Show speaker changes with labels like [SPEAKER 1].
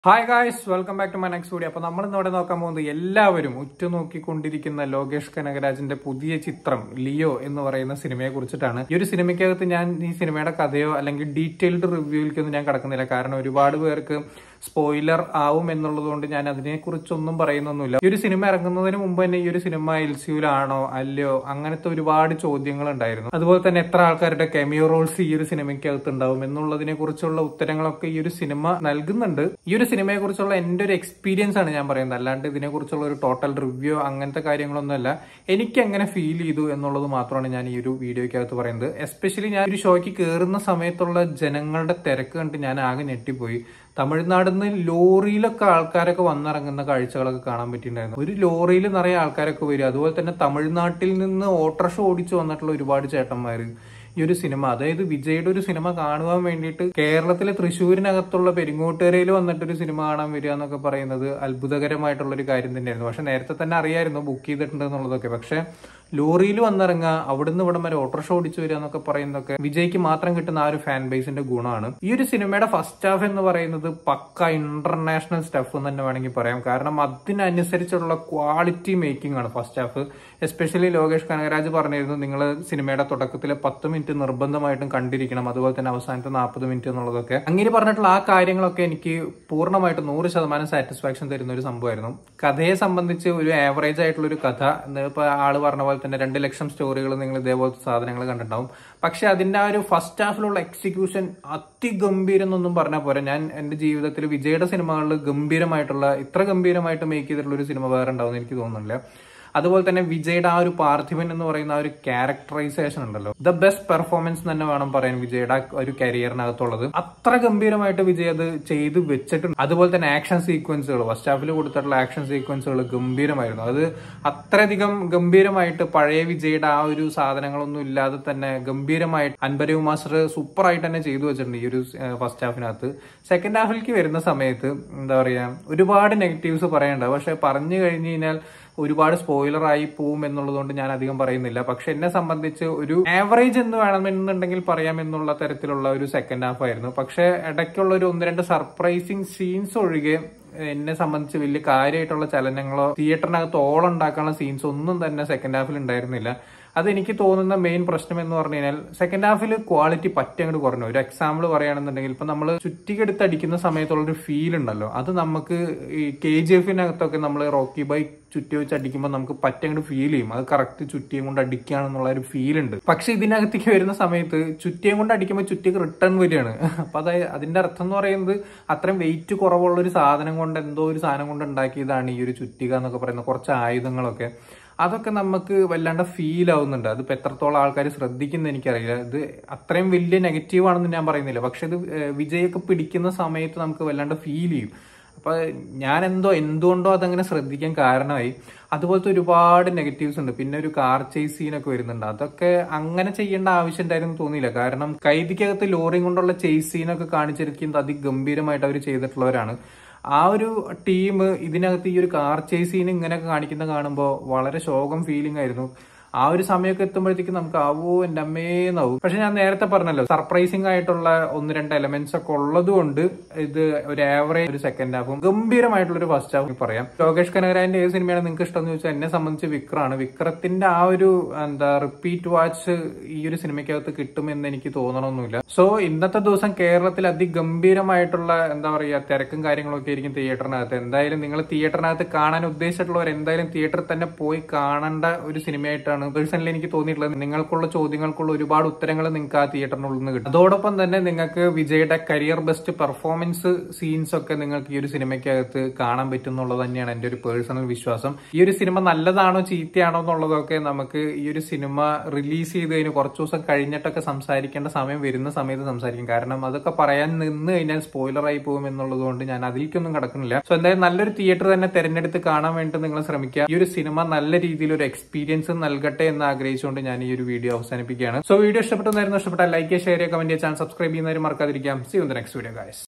[SPEAKER 1] hi guys welcome back to my next video അപ്പൊ നമ്മൾ ഇന്നിവിടെ നോക്കാൻ പോകുന്നത് എല്ലാവരും ഉറ്റുനോക്കിക്കൊണ്ടിരിക്കുന്ന ലോകേഷ് കനകരാജിന്റെ പുതിയ ചിത്രം ലിയോ എന്ന് പറയുന്ന സിനിമയെ കുറിച്ചിട്ടാണ് ഈ ഒരു സിനിമയ്ക്കകത്ത് ഞാൻ ഈ സിനിമയുടെ കഥയോ അല്ലെങ്കിൽ ഡീറ്റെയിൽഡ് റിവ്യൂവിലേക്കൊന്നും ഞാൻ കടക്കുന്നില്ല കാരണം ഒരുപാട് പേർക്ക് സ്പോയിലർ ആവും എന്നുള്ളത് കൊണ്ട് ഞാൻ അതിനെ കുറിച്ചൊന്നും പറയുന്നൊന്നുമില്ല ഈ ഒരു സിനിമ ഇറങ്ങുന്നതിന് മുമ്പ് തന്നെ ഈ ഒരു സിനിമ എൽ സിയുലാണോ അല്ലയോ അങ്ങനത്തെ ഒരുപാട് ചോദ്യങ്ങൾ ഉണ്ടായിരുന്നു അതുപോലെ തന്നെ എത്ര ആൾക്കാരുടെ കെമിയോ റോൾസ് ഈ ഒരു സിനിമയ്ക്കകത്ത് ഉണ്ടാവും എന്നുള്ളതിനെ കുറിച്ചുള്ള ഉത്തരങ്ങളൊക്കെ ഈ ഒരു സിനിമ നൽകുന്നുണ്ട് ഈ ഒരു സിനിമയെ കുറിച്ചുള്ള എന്റെ ഒരു എക്സ്പീരിയൻസ് ആണ് ഞാൻ പറയുന്നത് അല്ലാണ്ട് ഇതിനെ കുറിച്ചുള്ള ഒരു ടോട്ടൽ റിവ്യൂ അങ്ങനത്തെ കാര്യങ്ങളൊന്നുമല്ല എനിക്ക് എങ്ങനെ ഫീൽ ചെയ്തു എന്നുള്ളത് മാത്രമാണ് ഞാൻ ഈ ഒരു വീഡിയോയ്ക്കകത്ത് പറയുന്നത് എസ്പെഷ്യലി ഞാൻ ഒരു ഷോയ്ക്ക് കയറുന്ന സമയത്തുള്ള ജനങ്ങളുടെ തിരക്ക് കണ്ട് ഞാൻ ആകെ ഞെട്ടിപ്പോയി തമിഴ്നാട് നിന്ന് ലോറിയിലൊക്കെ ആൾക്കാരൊക്കെ വന്നിറങ്ങുന്ന കാഴ്ചകളൊക്കെ കാണാൻ പറ്റിയിട്ടുണ്ടായിരുന്നു ഒരു ലോറിയിൽ നിറയെ ആൾക്കാരൊക്കെ വരും അതുപോലെ തന്നെ തമിഴ്നാട്ടിൽ നിന്ന് ഓട്ടോറിക്ഷ ഓടിച്ചു വന്നിട്ടുള്ള ഒരുപാട് ചേട്ടന്മാര് ഈ ഒരു സിനിമ അതായത് വിജയുടെ ഒരു സിനിമ കാണുവാൻ വേണ്ടിയിട്ട് കേരളത്തിലെ തൃശ്ശൂരിനകത്തുള്ള പെരിങ്ങോട്ടുകരയിൽ വന്നിട്ട് ഒരു സിനിമ കാണാൻ വരിക എന്നൊക്കെ പറയുന്നത് അത്ഭുതകരമായിട്ടുള്ള ഒരു കാര്യം തന്നെയായിരുന്നു പക്ഷെ നേരത്തെ തന്നെ അറിയായിരുന്നു ബുക്ക് ചെയ്തിട്ടുണ്ട് എന്നുള്ളതൊക്കെ പക്ഷെ ലോറിയിൽ വന്നിറങ്ങുക അവിടുന്ന് ഇവിടം വരെ ഓട്ടോറിക്ഷ ഓടിച്ചു വരിക എന്നൊക്കെ പറയുന്നതൊക്കെ വിജയ്ക്ക് മാത്രം കിട്ടുന്ന ആ ഒരു ഫാൻ ബേസിന്റെ ഗുണമാണ് ഈ ഒരു സിനിമയുടെ ഫസ്റ്റ് ഹാഫ് എന്ന് പറയുന്നത് പക്ക ഇന്റർനാഷണൽ സ്റ്റഫ് എന്ന് തന്നെ വേണമെങ്കിൽ പറയാം കാരണം അതിനനുസരിച്ചുള്ള ക്വാളിറ്റി മേക്കിംഗ് ആണ് first half especially Lokesh Kanagaraj പറഞ്ഞിരുന്നു നിങ്ങൾ സിനിമയുടെ തുടക്കത്തിലെ പത്ത് മിനിറ്റ് നിർബന്ധമായിട്ടും കണ്ടിരിക്കണം അതുപോലെ തന്നെ അവസാനത്തെ നാൽപ്പത് മിനിറ്റ് എന്നുള്ളതൊക്കെ അങ്ങനെ പറഞ്ഞിട്ടുള്ള ആ കാര്യങ്ങളൊക്കെ എനിക്ക് പൂർണ്ണമായിട്ട് നൂറ് ശതമാനം സാറ്റിസ്ഫാക്ഷൻ തരുന്ന ഒരു സംഭവമായിരുന്നു കഥയെ സംബന്ധിച്ച് ഒരു ആവറേജ് ആയിട്ടുള്ള ഒരു കഥ ഇപ്പൊ ആള് പറഞ്ഞ പോലെ തന്നെ രണ്ട് ലക്ഷം സ്റ്റോറികൾ നിങ്ങൾ ഇതേപോലത്തെ സാധനങ്ങൾ കണ്ടിട്ടുണ്ടാവും പക്ഷെ അതിന്റെ ആ ഒരു ഫസ്റ്റ് ഹാഫിലുള്ള എക്സിക്യൂഷൻ അതിഗംഭീരം എന്നൊന്നും പറഞ്ഞാൽ പോരാ ഞാൻ എന്റെ ജീവിതത്തിൽ വിജയുടെ സിനിമകളിൽ ഗംഭീരമായിട്ടുള്ള ഇത്ര ഗംഭീരമായിട്ട് മേക്ക് ചെയ്തിട്ടുള്ള ഒരു സിനിമ വേറെ ഉണ്ടാവും എനിക്ക് തോന്നുന്നില്ല അതുപോലെ തന്നെ വിജയുടെ ആ ഒരു പാർത്ഥിവൻ എന്ന് പറയുന്ന ആ ഒരു ക്യാരക്ടറൈസേഷൻ ഉണ്ടല്ലോ ദ ബെസ്റ്റ് പെർഫോമൻസ് തന്നെ വേണം പറയാൻ വിജയുടെ ആ ഒരു കരിയറിനകത്തുള്ളത് അത്ര ഗംഭീരമായിട്ട് വിജയ് അത് ചെയ്ത് വെച്ചിട്ടുണ്ട് അതുപോലെ തന്നെ ആക്ഷൻ സീക്വൻസുകൾ ഫസ്റ്റ് ഹാഫിൽ കൊടുത്തിട്ടുള്ള ആക്ഷൻ സീക്വൻസുകൾ ഗംഭീരമായിരുന്നു അത് അത്രയധികം ഗംഭീരമായിട്ട് പഴയ വിജയുടെ ആ ഒരു സാധനങ്ങളൊന്നും ഇല്ലാതെ തന്നെ ഗംഭീരമായിട്ട് അൻപരവ് മാസ്റ്റർ സൂപ്പർ ആയിട്ട് തന്നെ ചെയ്തു വെച്ചിട്ടുണ്ട് ഈ ഒരു ഫസ്റ്റ് ഹാഫിനകത്ത് സെക്കൻഡ് ഹാഫിലേക്ക് വരുന്ന സമയത്ത് എന്താ പറയാ ഒരുപാട് നെഗറ്റീവ്സ് പറയാനുണ്ട് പക്ഷെ പറഞ്ഞു കഴിഞ്ഞു കഴിഞ്ഞാൽ ഒരുപാട് സ്പോയിലർ ആയി പോവും എന്നുള്ളതുകൊണ്ട് ഞാൻ അധികം പറയുന്നില്ല പക്ഷെ എന്നെ സംബന്ധിച്ച് ഒരു ആവറേജ് എന്ന് വേണമെന്നുണ്ടെങ്കിൽ പറയാം എന്നുള്ള തരത്തിലുള്ള ഒരു സെക്കൻഡ് ഹാഫ് ആയിരുന്നു പക്ഷെ ഇടയ്ക്കുള്ള ഒരു ഒന്ന് രണ്ട് സർപ്രൈസിങ് സീൻസ് ഒഴികെ എന്നെ സംബന്ധിച്ച് വലിയ കാര്യമായിട്ടുള്ള ചലനങ്ങളോ തിയേറ്ററിനകത്ത് ഓളുണ്ടാക്കാനുള്ള സീൻസ് ഒന്നും തന്നെ സെക്കൻഡ് ഹാഫിൽ ഉണ്ടായിരുന്നില്ല അത് എനിക്ക് തോന്നുന്ന മെയിൻ പ്രശ്നം എന്ന് പറഞ്ഞു കഴിഞ്ഞാൽ സെക്കൻഡ് ഹാഫിൽ ക്വാളിറ്റി പറ്റി അങ്ങോട്ട് കുറഞ്ഞു ഒരു എക്സാമ്പിൾ പറയുകയാണെന്നുണ്ടെങ്കിൽ ഇപ്പൊ നമ്മൾ ചുറ്റിക്കെടുത്ത് അടിക്കുന്ന സമയത്തുള്ള ഒരു ഫീൽ ഉണ്ടല്ലോ അത് നമുക്ക് ഈ കെ ജി എഫിനകത്തൊക്കെ നമ്മൾ റോക്കി ബൈ ചുറ്റി വെച്ച് അടിക്കുമ്പോൾ നമുക്ക് പറ്റങ്ങോട്ട് ഫീൽ ചെയ്യും അത് കറക്റ്റ് ചുറ്റിയും കൊണ്ട് അടിക്കുകയാണെന്നുള്ള ഒരു ഫീൽ ഉണ്ട് പക്ഷെ ഇതിനകത്തേക്ക് വരുന്ന സമയത്ത് ചുറ്റിയും കൊണ്ട് അടിക്കുമ്പോൾ ചുറ്റിക്ക് റിട്ടേൺ വരികയാണ് അപ്പൊ അതായത് അതിന്റെ അർത്ഥം എന്ന് പറയുന്നത് അത്രയും വെയിറ്റ് കുറവുള്ള ഒരു സാധനം കൊണ്ട് എന്തോ ഒരു സാധനം കൊണ്ട് ഉണ്ടാക്കിയതാണ് ഈ ഒരു ചുറ്റിക എന്നൊക്കെ പറയുന്ന കുറച്ച് ആയുധങ്ങളൊക്കെ അതൊക്കെ നമുക്ക് വല്ലാണ്ട് ഫീൽ ആവുന്നുണ്ട് അതിപ്പോ എത്രത്തോളം ആൾക്കാർ ശ്രദ്ധിക്കുന്ന എനിക്കറിയില്ല ഇത് അത്രയും വലിയ നെഗറ്റീവ് ആണെന്ന് ഞാൻ പറയുന്നില്ല പക്ഷെ ഇത് വിജയൊക്കെ പിടിക്കുന്ന സമയത്ത് നമുക്ക് വല്ലാണ്ട് ഫീൽ ചെയ്യും അപ്പൊ ഞാൻ എന്തോ എന്തുകൊണ്ടോ അതങ്ങനെ ശ്രദ്ധിക്കാൻ കാരണമായി അതുപോലത്തെ ഒരുപാട് നെഗറ്റീവ്സ് ഉണ്ട് പിന്നെ ഒരു കാർ ചേസ് സീനൊക്കെ വരുന്നുണ്ട് അതൊക്കെ അങ്ങനെ ചെയ്യേണ്ട ആവശ്യം ഉണ്ടായിരുന്നു തോന്നിയില്ല കാരണം കൈതിക്കകത്ത് ലോറി കൊണ്ടുള്ള ചേസ് സീനൊക്കെ കാണിച്ചിരിക്കുന്നത് അതിഗംഭീരമായിട്ട് അവർ ചെയ്തിട്ടുള്ളവരാണ് ആ ഒരു ടീം ഇതിനകത്ത് ഈ ഒരു കാർ ചേസ് സീൻ ഇങ്ങനെയൊക്കെ കാണിക്കുന്ന കാണുമ്പോൾ വളരെ ശോകം ഫീലിംഗ് ആയിരുന്നു ആ ഒരു സമയമൊക്കെ എത്തുമ്പോഴത്തേക്ക് നമുക്ക് ആവോ എന്റെ അമ്മേന്നാവും പക്ഷെ ഞാൻ നേരത്തെ പറഞ്ഞല്ലോ സർപ്രൈസിംഗ് ആയിട്ടുള്ള ഒന്ന് രണ്ട് എലമെന്റ്സ് ഒക്കെ ഉള്ളത് കൊണ്ട് ഇത് ഒരു ആവറേജ് ഒരു സെക്കൻഡ് ഹാഫും ഗംഭീരമായിട്ടുള്ള ഒരു ഫസ്റ്റ് ഹാഫും പറയാം ലോകേഷ് കനകരാന്റെ ഏത് സിനിമയാണ് നിങ്ങൾക്ക് ഇഷ്ടം എന്ന് ചോദിച്ചാൽ എന്നെ സംബന്ധിച്ച് വിക്രാണ് വിക്രത്തിന്റെ ആ ഒരു എന്താ റിപ്പീറ്റ് വാച്ച് ഈ ഒരു സിനിമയ്ക്കകത്ത് കിട്ടുമെന്ന് എനിക്ക് തോന്നണമൊന്നുമില്ല സോ ഇന്നത്തെ ദിവസം കേരളത്തിൽ അതിഗംഭീരമായിട്ടുള്ള എന്താ പറയുക തിരക്കും കാര്യങ്ങളൊക്കെ ആയിരിക്കും തിയേറ്ററിനകത്ത് എന്തായാലും നിങ്ങൾ തിയേറ്ററിനകത്ത് കാണാൻ ഉദ്ദേശിച്ചിട്ടുള്ളവർ എന്തായാലും തിയേറ്ററിൽ തന്നെ പോയി കാണേണ്ട ഒരു സിനിമയായിട്ടാണ് ആണ് പേഴ്സണലി എനിക്ക് തോന്നിയിട്ടുള്ളത് നിങ്ങൾക്കുള്ള ചോദ്യങ്ങൾക്കുള്ള ഒരുപാട് ഉത്തരങ്ങൾ നിങ്ങൾക്ക് ആ തിയേറ്ററിനുള്ളിൽ നിന്ന് കിട്ടും അതോടൊപ്പം തന്നെ നിങ്ങൾക്ക് വിജയുടെ കരിയർ ബെസ്റ്റ് പെർഫോമൻസ് സീൻസ് ഒക്കെ നിങ്ങൾക്ക് ഈ ഒരു സിനിമയ്ക്കകത്ത് കാണാൻ പറ്റും എന്നുള്ളത് തന്നെയാണ് എന്റെ ഒരു പേഴ്സണൽ വിശ്വാസം ഈ ഒരു സിനിമ നല്ലതാണോ ചീത്തയാണോ എന്നുള്ളതൊക്കെ നമുക്ക് ഈ ഒരു സിനിമ റിലീസ് ചെയ്ത് കഴിഞ്ഞ് കുറച്ച് ദിവസം കഴിഞ്ഞിട്ടൊക്കെ സംസാരിക്കേണ്ട സമയം വരുന്ന സമയത്ത് സംസാരിക്കും കാരണം അതൊക്കെ പറയാൻ നിന്ന് കഴിഞ്ഞാൽ സ്പോയിലർ ആയി പോകും എന്നുള്ളത് കൊണ്ട് ഞാൻ അതിലേക്കൊന്നും കിടക്കുന്നില്ല സോ എന്തായാലും നല്ലൊരു തിയേറ്റർ തന്നെ തെരഞ്ഞെടുത്ത് കാണാൻ വേണ്ടി നിങ്ങൾ ശ്രമിക്കുക ഈ ഒരു സിനിമ നല്ല രീതിയിൽ ഒരു എക്സ്പീരിയൻസ് നൽകട്ടെ എന്ന് ആഗ്രഹിച്ചുകൊണ്ട് ഞാൻ ഈ ഒരു വീഡിയോ അവസാനിപ്പിക്കുകയാണ് സോ വീഡിയോ ഇഷ്ടപ്പെട്ടെന്നായിരുന്നു ഇഷ്ടപ്പെട്ട ലൈക്ക് ഷെയർ ചെയ്യുക കമന്റ് ചെയ്യാൻ സബ്സ്ക്രൈബ് ചെയ്യുന്നവരും മറക്കാതിരിക്കാം സി നെക്സ്റ്റ് വീഡിയോ ഗായ്സ്